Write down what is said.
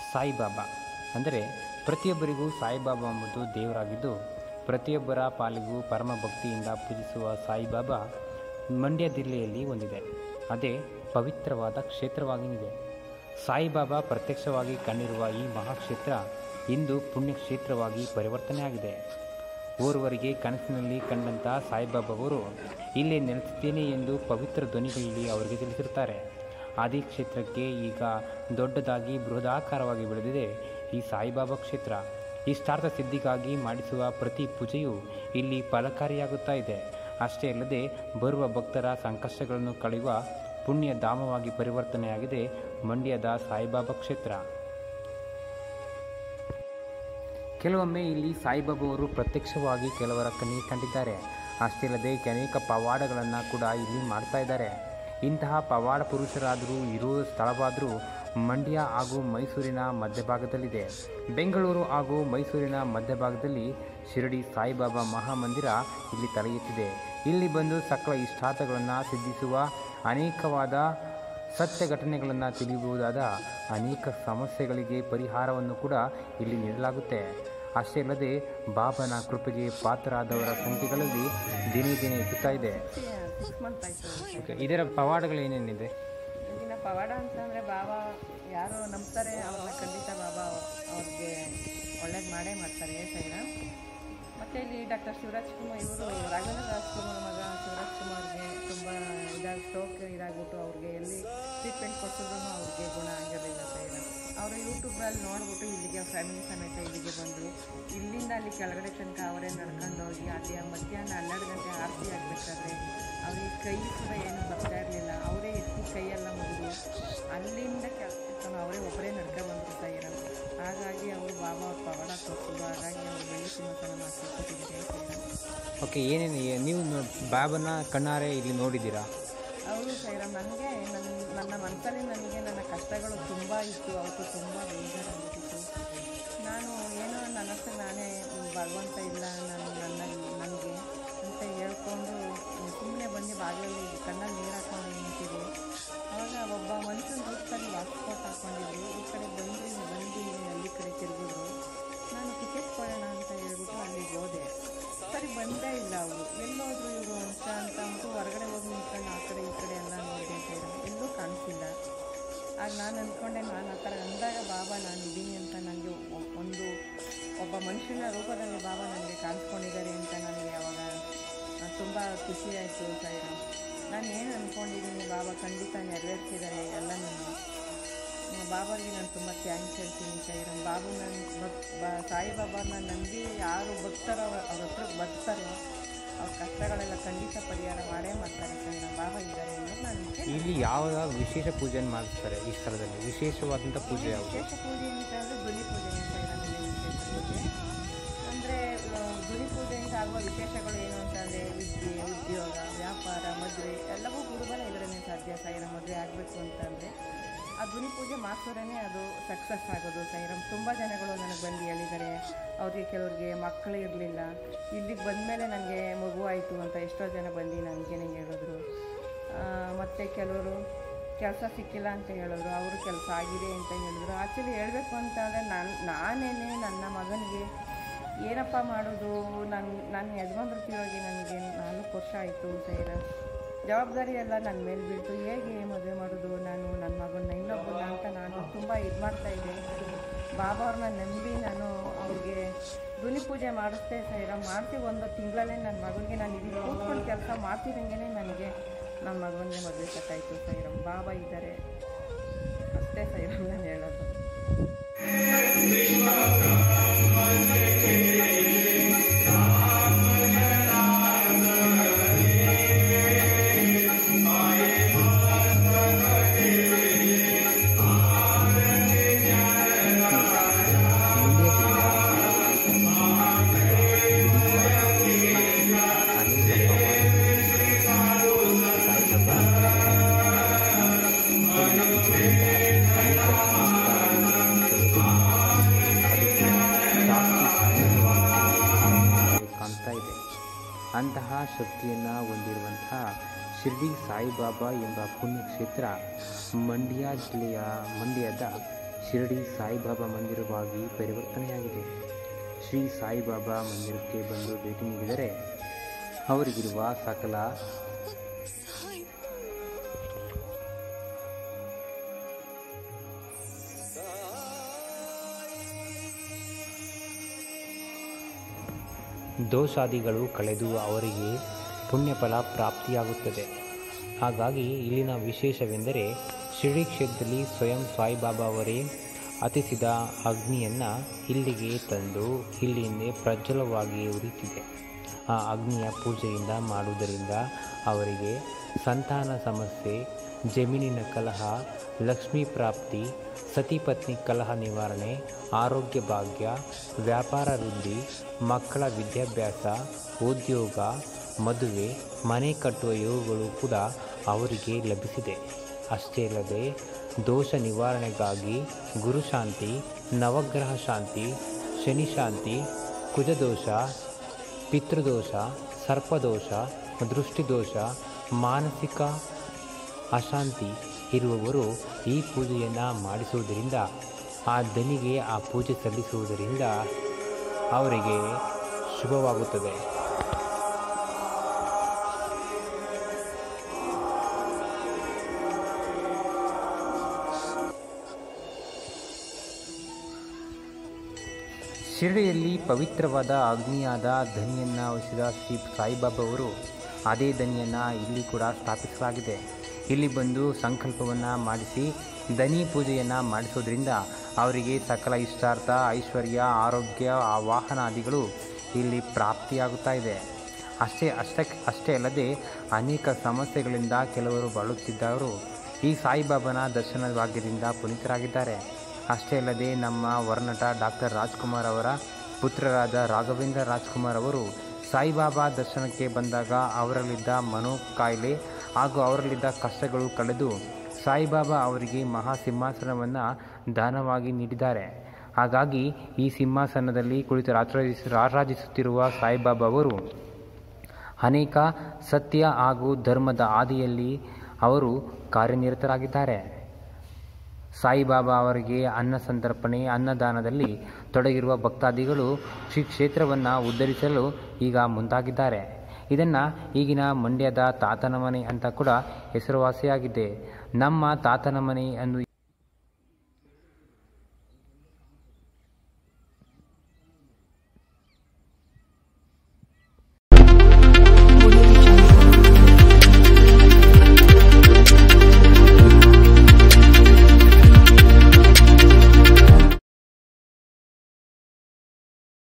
ಸಾಯಿಬಾಬಾ ಅಂದರೆ ಪ್ರತಿಯೊಬ್ಬರಿಗೂ ಸಾಯಿಬಾಬಾ ಎಂಬುದು ದೇವರಾಗಿದ್ದು ಪ್ರತಿಯೊಬ್ಬರ ಪಾಲಿಗೂ ಪರಮ ಭಕ್ತಿಯಿಂದ ಪೂಜಿಸುವ ಸಾಯಿಬಾಬಾ ಮಂಡ್ಯ ಜಿಲ್ಲೆಯಲ್ಲಿ ಹೊಂದಿದೆ ಅದೇ ಪವಿತ್ರವಾದ ಕ್ಷೇತ್ರವಾಗಿದೆ ಸಾಯಿಬಾಬಾ ಪ್ರತ್ಯಕ್ಷವಾಗಿ ಕಂಡಿರುವ ಈ ಮಹಾಕ್ಷೇತ್ರ ಇಂದು ಪುಣ್ಯಕ್ಷೇತ್ರವಾಗಿ ಪರಿವರ್ತನೆಯಾಗಿದೆ ಓರ್ವರಿಗೆ ಕನಸಿನಲ್ಲಿ ಕಂಡಂಥ ಸಾಯಿಬಾಬಾವರು ಇಲ್ಲೇ ನೆಲೆಸುತ್ತೇನೆ ಎಂದು ಪವಿತ್ರ ಧ್ವನಿಗಳಲ್ಲಿ ಅವರಿಗೆ ತಿಳಿಸಿರುತ್ತಾರೆ ಆದಿ ಕ್ಷೇತ್ರಕ್ಕೆ ಈಗ ದೊಡ್ಡದಾಗಿ ಬೃಹದಾಕಾರವಾಗಿ ಬೆಳೆದಿದೆ ಈ ಸಾಯಿಬಾಬಾ ಕ್ಷೇತ್ರ ಇಷ್ಟಾರ್ಥ ಸಿದ್ಧಿಗಾಗಿ ಮಾಡಿಸುವ ಪ್ರತಿ ಪೂಜೆಯು ಇಲ್ಲಿ ಫಲಕಾರಿಯಾಗುತ್ತಾ ಇದೆ ಅಷ್ಟೇ ಅಲ್ಲದೆ ಬರುವ ಭಕ್ತರ ಸಂಕಷ್ಟಗಳನ್ನು ಕಳೆಯುವ ಪುಣ್ಯ ಧಾಮವಾಗಿ ಪರಿವರ್ತನೆಯಾಗಿದೆ ಮಂಡ್ಯದ ಸಾಯಿಬಾಬಾ ಕ್ಷೇತ್ರ ಕೆಲವೊಮ್ಮೆ ಇಲ್ಲಿ ಸಾಯಿಬಾಬಾವರು ಪ್ರತ್ಯಕ್ಷವಾಗಿ ಕೆಲವರ ಕಣ್ಣಿಗೆ ಕಂಡಿದ್ದಾರೆ ಅಷ್ಟೇ ಅಲ್ಲದೆ ಅನೇಕ ಪವಾಡಗಳನ್ನು ಕೂಡ ಇಲ್ಲಿ ಮಾಡ್ತಾ ಇದ್ದಾರೆ ಇಂತಹ ಪವಾಡ ಪುರುಷರಾದರೂ ಇರುವ ಸ್ಥಳವಾದರೂ ಮಂಡ್ಯ ಹಾಗೂ ಮೈಸೂರಿನ ಮಧ್ಯಭಾಗದಲ್ಲಿದೆ ಬೆಂಗಳೂರು ಹಾಗೂ ಮೈಸೂರಿನ ಮಧ್ಯಭಾಗದಲ್ಲಿ ಶಿರಡಿ ಸಾಯಿಬಾಬಾ ಮಹಾಮಂದಿರ ಇಲ್ಲಿ ತಲೆ ಎತ್ತಿದೆ ಇಲ್ಲಿ ಬಂದು ಸಕಲ ಇಷ್ಟಾರ್ಥಗಳನ್ನು ಸಿದ್ಧಿಸುವ ಅನೇಕವಾದ ಸತ್ಯ ಘಟನೆಗಳನ್ನು ತಿಳಿಯಬಹುದಾದ ಅನೇಕ ಸಮಸ್ಯೆಗಳಿಗೆ ಪರಿಹಾರವನ್ನು ಕೂಡ ಇಲ್ಲಿ ನೀಡಲಾಗುತ್ತೆ ಅಷ್ಟೇ ಅಲ್ಲದೆ ಬಾಬನ ಕೃಪೆಗೆ ಪಾತ್ರರಾದವರ ಸಂಖ್ಯೆಗಳಲ್ಲಿ ದಿನೇ ದಿನೇ ಹೆಚ್ಚುತ್ತಾ ಇದೆ ಸಿಕ್ಸ್ ಮಂತ್ ಆಯಿತು ಓಕೆ ಇದರ ಪವಾಡಗಳು ಏನೇನಿದೆ ಇಲ್ಲಿನ ಪವಾಡ ಅಂತಂದರೆ ಬಾಬಾ ಯಾರು ನಂಬ್ತಾರೆ ಅವ್ರನ್ನ ಖಂಡಿತ ಬಾಬಾ ಅವ್ರಿಗೆ ಒಳ್ಳೇದು ಮಾಡೇ ಮಾಡ್ತಾರೆ ಸೈನ ಮತ್ತು ಇಲ್ಲಿ ಡಾಕ್ಟರ್ ಶಿವರಾಜ್ ಕುಮಾರ್ ಇವರು ರಾಘವೇಂದ್ರ ರಾಜ್ಕುಮಾರ್ ಮಗ ಶಿವರಾಜ್ ಕುಮಾರ್ಗೆ ತುಂಬ ಇದಾಗಿ ಸ್ಟ್ರೋಕ್ ಇದಾಗ್ಬಿಟ್ಟು ಅವ್ರಿಗೆ ಎಲ್ಲಿ ಟ್ರೀಟ್ಮೆಂಟ್ ಕೊಟ್ಟಿದ್ರು ಅವ್ರಿಗೆ ಗುಣ ಆಗಿರಲಿಲ್ಲ ಸೈನ ಅವರು ಯೂಟ್ಯೂಬ್ನಲ್ಲಿ ನೋಡ್ಬಿಟ್ಟು ಇಲ್ಲಿಗೆ ಫ್ಯಾಮಿಲಿ ಸಮೇತ ಇಲ್ಲಿಗೆ ಬಂದರು ಇಲ್ಲಿಂದ ಅಲ್ಲಿ ಕೆಳಗಡೆ ತನಕ ಅವರೇ ನಡ್ಕೊಂಡು ಹೋಗಿ ಅಲ್ಲಿ ಮಧ್ಯಾಹ್ನ ಹನ್ನೆರಡು ಗಂಟೆ ಆರತಿ ಆಗಬೇಕಾದ್ರೆ ಅವ್ರಿಗೆ ಕೈ ಕೂಡ ಏನು ಬರ್ತಾ ಇರಲಿಲ್ಲ ಅವರೇ ಎತ್ತಿ ಕೈಯೆಲ್ಲ ಮುಗಿದು ಅಲ್ಲಿಂದ ಕೆಲಸ ಅವರೇ ಒಬ್ಬರೇ ನಡ್ಕೊ ಬಂದರು ಸೈರ ಹಾಗಾಗಿ ಅವರು ಬಾಬಾ ಅವ್ರ ಪವಾಡ ತೋರಿಸಿದ್ರು ಹಾಗಾಗಿ ಅವ್ರು ಬೆಳ್ಳಿ ಸಿಂಹಾಸನ ಮಾಡಿಸ್ಕೊಟ್ಟಿದ್ದಾರೆ ಸೈರ ಓಕೆ ಏನೇನು ಏ- ನೀವು ನೋ- ಬಾಬನ ಕಣ್ಣಾರೆ ಇಲ್ಲಿ ನೋಡಿದ್ದೀರಾ ಹೌದು ಸೈರ ನನಗೆ ನನ್ನ ನನ್ನ ಮನಸ್ಸಲ್ಲಿ ನನಗೆ ನನ್ನ ಕಷ್ಟಗಳು ತುಂಬ ಇತ್ತು ಅವತ್ತು ತುಂಬ ಬೇಜಾರಾಗಿತ್ತು ನಾನು ಏನೋ ನನ್ನಷ್ಟು ನಾನೇ ಭಗವಂತ ಇಲ್ಲ ನನ್ನ ನನ್ನ ನನಗೆ ಅಂತ ಹೇಳ್ಕೊಂಡು ಸುಮ್ಮನೆ ಬಂದು ಬಾಗಿಲಲ್ಲಿ ಕಣ್ಣಲ್ಲಿ ನೀರು ಹಾಕೊಂಡು ನಿಂತಿದ್ದೆ ಆವಾಗ ಒಬ್ಬ ಮನುಷ್ಯನ ರೂಪದಲ್ಲಿ ವಾಸ್ಕೋಟ್ ಹಾಕೊಂಡಿದ್ರು ಈ ಕಡೆ ಬಂದು ಬಂದು ಅಲ್ಲಿ ಕಡೆ ತಿರುಗಿದ್ರು ನಾನು ಟಿಕೆಟ್ ಕೊಡೋಣ ಅಂತ ಹೇಳ್ಬಿಟ್ಟು ಅಲ್ಲಿಗೆ ಹೋದೆ ಸರಿ ಬಂದೇ ಇಲ್ಲ ಅವರು ಎಲ್ಲೋದ್ರು ಇವರು ಅಂತ ಅಂತ ಅಂದ್ಬಿಟ್ಟು ಹೊರಗಡೆ ಹೋಗಿ ನಿಂತ್ಕೊಂಡು ಆ ಕಡೆ ಈ ಕಡೆ ಎಲ್ಲ ನೋಡಿದೆ ಸೈಡ್ ಎಲ್ಲೂ ಕಾಣಿಸಿಲ್ಲ ಆಗ ನಾನು ಅಂದ್ಕೊಂಡೆ ನಾನು ಆ ಥರ ಅಂದಾಗ ಬಾಬಾ ನಾನು ಇದ್ದೀನಿ ಅಂತ ನನಗೆ ಒಂದು ಒಬ್ಬ ಮನುಷ್ಯನ ರೂಪದಲ್ಲಿ ಬಾಬಾ ನನಗೆ ಕಾಣಿಸ್ಕೊಂಡಿದ್ದಾರೆ ಅಂತ ನನಗೆ ಅವಾಗ ತುಂಬ ಖುಷಿ ಆಯಿತು ಸೈರ ನಾನು ಏನು ಅಂದ್ಕೊಂಡಿದ್ದೀನಿ ಬಾಬಾ ಖಂಡಿತ ನೆರವೇರಿಸಿದ್ದಾರೆ ಎಲ್ಲ ನಾನು ಬಾಬಾರಿಗೆ ನಾನು ತುಂಬ ಥ್ಯಾಂಕ್ಸ್ ಹೇಳ್ತೀನಿ ಸೈರಮ್ ಬಾಬು ನನ್ನ ಭಕ್ ಬಾ ಸಾಯಿಬಾಬಾನ ನಂಬಿ ಯಾರು ಭಕ್ತರೋ ಅವ್ರ ಅವ್ರ ಹತ್ರ ಬರ್ತಾರೋ ಅವ್ರ ಕಷ್ಟಗಳೆಲ್ಲ ಖಂಡಿತ ಪರಿಹಾರ ಮಾಡೇ ಮಾಡ್ತಾರೆ ಸೈರಮ್ ಬಾಬಾ ಇದ್ದಾರೆ ಅನ್ನೋದು ನನಗೆ ಇಲ್ಲಿ ಯಾವ ಯಾವ ವಿಶೇಷ ಪೂಜೆಯನ್ನು ಮಾಡಿಸ್ತಾರೆ ಈ ಸ್ಥಳದಲ್ಲಿ ವಿಶೇಷವಾದಂಥ ಪೂಜೆ ಯಾವುದು ವಿಶೇಷ ಪೂಜೆ ಅಂತ ಅಂದರೆ ಧ್ವನಿ ಪೂಜೆ ಅಂತ ಇರೋದಿಲ್ಲ ವಿಶೇಷ ಪೂಜೆ ಅಂದರೆ ಧ್ವನಿ ಪೂಜೆಯಿಂದ ಆಗುವ ವಿಶೇಷಗಳು ಏನು ಅಂತಂದರೆ ವಿದ್ಯೆ ಉದ್ಯೋಗ ವ್ಯಾಪಾರ ಮದುವೆ ಎಲ್ಲವೂ ಗುರುಬಲ ಇದರನ್ನೇ ಸಾಧ್ಯ ಸೈರ ಮದುವೆ ಆಗಬೇಕು ಅಂತಂದರೆ ಆ ಧ್ವನಿ ಪೂಜೆ ಮಾಡಿಸೋರೇ ಅದು ಸಕ್ಸಸ್ ಆಗೋದು ಸೈರಮ್ ತುಂಬ ಜನಗಳು ನನಗೆ ಬಂದು ಹೇಳಿದ್ದಾರೆ ಅವ್ರಿಗೆ ಕೆಲವ್ರಿಗೆ ಮಕ್ಕಳು ಇರಲಿಲ್ಲ ಇಲ್ಲಿಗೆ ಬಂದಮೇಲೆ ನನಗೆ ಮಗು ಆಯಿತು ಅಂತ ಎಷ್ಟೋ ಜನ ಬಂದು ನನಗೆ ಹೇಳಿದ್ರು ಮತ್ತು ಕೆಲವರು ಕೆಲಸ ಸಿಕ್ಕಿಲ್ಲ ಅಂತ ಹೇಳಿದ್ರು ಅವರು ಕೆಲಸ ಆಗಿದೆ ಅಂತ ಹೇಳಿದ್ರು ಆ್ಯಕ್ಚುಲಿ ಹೇಳಬೇಕು ಅಂತಂದರೆ ನಾನು ನಾನೇನೆ ನನ್ನ ಮಗನಿಗೆ ಏನಪ್ಪ ಮಾಡೋದು ನನ್ನ ನನ್ನ ಯಜಮಾನ್ರು ಹೋಗಿ ನನಗೆ ನಾಲ್ಕು ವರ್ಷ ಆಯಿತು ಸೈರ ಜವಾಬ್ದಾರಿ ಎಲ್ಲ ನನ್ನ ಮೇಲೆ ಬೀಳ್ತು ಹೇಗೆ ಮದುವೆ ಮಾಡೋದು ನಾನು ನನ್ನ ಮಗನ ಇನ್ನೊಬ್ಬನ ಅಂತ ನಾನು ತುಂಬ ಇದು ಮಾಡ್ತಾಯಿದ್ದೆ ಬಾಬಾ ಅವ್ರನ್ನ ನಂಬಿ ನಾನು ಅವ್ರಿಗೆ ಧ್ವನಿ ಪೂಜೆ ಮಾಡಿಸ್ದೆ ಸೈರ ಮಾಡ್ತೀವಿ ಒಂದು ತಿಂಗಳಲ್ಲೇ ನನ್ನ ಮಗನಿಗೆ ನಾನು ಇಲ್ಲಿ ಕೂತ್ಕೊಂಡು ಕೆಲಸ ಮಾಡ್ತಿದ್ದಂಗೆ ನನಗೆ ನನ್ನ ಮಗನಿಗೆ ಮದುವೆ ಕಟ್ಟಾಯಿತು ಸೈರಮ್ ಬಾಬಾ ಇದ್ದಾರೆ ಅಷ್ಟೇ ಸೈರಮ್ ನಾನು ಹೇಳೋದು ಮಂಡ್ಯ ಜಿಲ್ಲೆಯ ಅನೇಕ ಕಾಣ್ತಾ ಇದೆ ಅಂತಹ ಶಕ್ತಿಯನ್ನು ಹೊಂದಿರುವಂತಹ ಶಿರ್ಡಿ ಸಾಯಿಬಾಬಾ ಎಂಬ ಪುಣ್ಯಕ್ಷೇತ್ರ ಮಂಡ್ಯ ಜಿಲ್ಲೆಯ ಮಂಡ್ಯದ ಶಿರಡಿ ಸಾಯಿಬಾಬಾ ಮಂದಿರವಾಗಿ ಪರಿವರ್ತನೆಯಾಗಿದೆ ಶ್ರೀ ಸಾಯಿಬಾಬಾ ಮಂದಿರಕ್ಕೆ ಬಂದು ಭೇಟಿ ನೀಡಿದರೆ ಅವರಿಗಿರುವ ಸಕಲ ದೋಷಾದಿಗಳು ಕಳೆದು ಅವರಿಗೆ ಪುಣ್ಯಫಲ ಪ್ರಾಪ್ತಿಯಾಗುತ್ತದೆ ಹಾಗಾಗಿ ಇಲ್ಲಿನ ವಿಶೇಷವೆಂದರೆ ಶಿರಡಿ ಕ್ಷೇತ್ರದಲ್ಲಿ ಸ್ವಯಂ ಸಾಯಿಬಾಬಾ ಅವರೇ ಹತಿಸಿದ ಅಗ್ನಿಯನ್ನು ಇಲ್ಲಿಗೆ ತಂದು ಇಲ್ಲಿಂದ ಪ್ರಜ್ವಲವಾಗಿ ಉರಿತಿದೆ ಆ ಅಗ್ನಿಯ ಪೂಜೆಯಿಂದ ಮಾಡುವುದರಿಂದ ಅವರಿಗೆ ಸಂತಾನ ಸಮಸ್ಯೆ ಜಮೀನಿನ ಕಲಹ ಲಕ್ಷ್ಮೀ ಪ್ರಾಪ್ತಿ ಸತಿಪತ್ನಿ ಕಲಹ ನಿವಾರಣೆ ಆರೋಗ್ಯ ಭಾಗ್ಯ ವ್ಯಾಪಾರ ವೃದ್ಧಿ ಮಕ್ಕಳ ವಿದ್ಯಾಭ್ಯಾಸ ಉದ್ಯೋಗ ಮದುವೆ ಮನೆ ಕಟ್ಟುವ ಯೋಗಗಳು ಕೂಡ ಅವರಿಗೆ ಲಭಿಸಿದೆ ಅಷ್ಟೇ ಅಲ್ಲದೆ ದೋಷ ನಿವಾರಣೆಗಾಗಿ ಗುರುಶಾಂತಿ ನವಗ್ರಹ ಶಾಂತಿ ಶನಿ ಶಾಂತಿ ಕುಜದೋಷ ಪಿತೃದೋಷ ಸರ್ಪದೋಷ ದೃಷ್ಟಿದೋಷ ಮಾನಸಿಕ ಅಶಾಂತಿ ಇರುವವರು ಈ ಪೂಜೆಯನ್ನು ಮಾಡಿಸುವುದರಿಂದ ಆ ದನಿಗೆ ಆ ಪೂಜೆ ಸಲ್ಲಿಸುವುದರಿಂದ ಅವರಿಗೆ ಶುಭವಾಗುತ್ತದೆ ಶಿರಡಿಯಲ್ಲಿ ಪವಿತ್ರವಾದ ಅಗ್ನಿಯಾದ ಧನಿಯನ್ನು ವಹಿಸಿದ ಶ್ರೀ ಸಾಯಿಬಾಬಾ ಅವರು ಅದೇ ದನಿಯನ್ನು ಇಲ್ಲಿ ಕೂಡ ಸ್ಥಾಪಿಸಲಾಗಿದೆ ಇಲ್ಲಿ ಬಂದು ಸಂಕಲ್ಪವನ್ನು ಮಾಡಿಸಿ ದನಿ ಪೂಜೆಯನ್ನು ಮಾಡಿಸೋದ್ರಿಂದ ಅವರಿಗೆ ಸಕಲ ಇಷ್ಟಾರ್ಥ ಐಶ್ವರ್ಯ ಆರೋಗ್ಯ ಆ ವಾಹನಾದಿಗಳು ಇಲ್ಲಿ ಪ್ರಾಪ್ತಿಯಾಗುತ್ತಾ ಇದೆ ಅಷ್ಟೇ ಅಷ್ಟಕ್ಕೆ ಅಷ್ಟೇ ಅಲ್ಲದೆ ಅನೇಕ ಸಮಸ್ಯೆಗಳಿಂದ ಕೆಲವರು ಬಾಳುತ್ತಿದ್ದವರು ಈ ಸಾಯಿಬಾಬಾನ ದರ್ಶನ ಭಾಗ್ಯದಿಂದ ಪುನೀತರಾಗಿದ್ದಾರೆ ಅಷ್ಟೇ ಅಲ್ಲದೆ ನಮ್ಮ ವರ್ನಟ ಡಾಕ್ಟರ್ ರಾಜ್ಕುಮಾರ್ ಅವರ ಪುತ್ರರಾದ ರಾಘವೇಂದ್ರ ರಾಜ್ಕುಮಾರ್ ಅವರು ಸಾಯಿಬಾಬಾ ದರ್ಶನಕ್ಕೆ ಬಂದಾಗ ಅವರಲ್ಲಿದ್ದ ಮನೋ ಕಾಯಿಲೆ ಹಾಗೂ ಅವರಲ್ಲಿದ್ದ ಕಷ್ಟಗಳು ಕಳೆದು ಸಾಯಿಬಾಬಾ ಅವರಿಗೆ ಮಹಾ ಸಿಂಹಾಸನವನ್ನು ದಾನವಾಗಿ ನೀಡಿದ್ದಾರೆ ಹಾಗಾಗಿ ಈ ಸಿಂಹಾಸನದಲ್ಲಿ ಕುಳಿತು ರಾರಾಜಿಸ ರಾರಾಜಿಸುತ್ತಿರುವ ಸಾಯಿಬಾಬಾ ಅವರು ಅನೇಕ ಸತ್ಯ ಹಾಗೂ ಧರ್ಮದ ಆದಿಯಲ್ಲಿ ಅವರು ಕಾರ್ಯನಿರತರಾಗಿದ್ದಾರೆ ಸಾಯಿಬಾಬಾ ಅವರಿಗೆ ಅನ್ನ ಸಂತರ್ಪಣೆ ಅನ್ನದಾನದಲ್ಲಿ ತೊಡಗಿರುವ ಭಕ್ತಾದಿಗಳು ಶ್ರೀ ಕ್ಷೇತ್ರವನ್ನು ಉದ್ಧರಿಸಲು ಈಗ ಮುಂದಾಗಿದ್ದಾರೆ ಇದನ್ನು ಈಗಿನ ಮಂಡ್ಯದ ತಾತನ ಮನೆ ಅಂತ ಕೂಡ ಹೆಸರುವಾಸಿಯಾಗಿದೆ ನಮ್ಮ ತಾತನ ಮನೆ ಎಂದು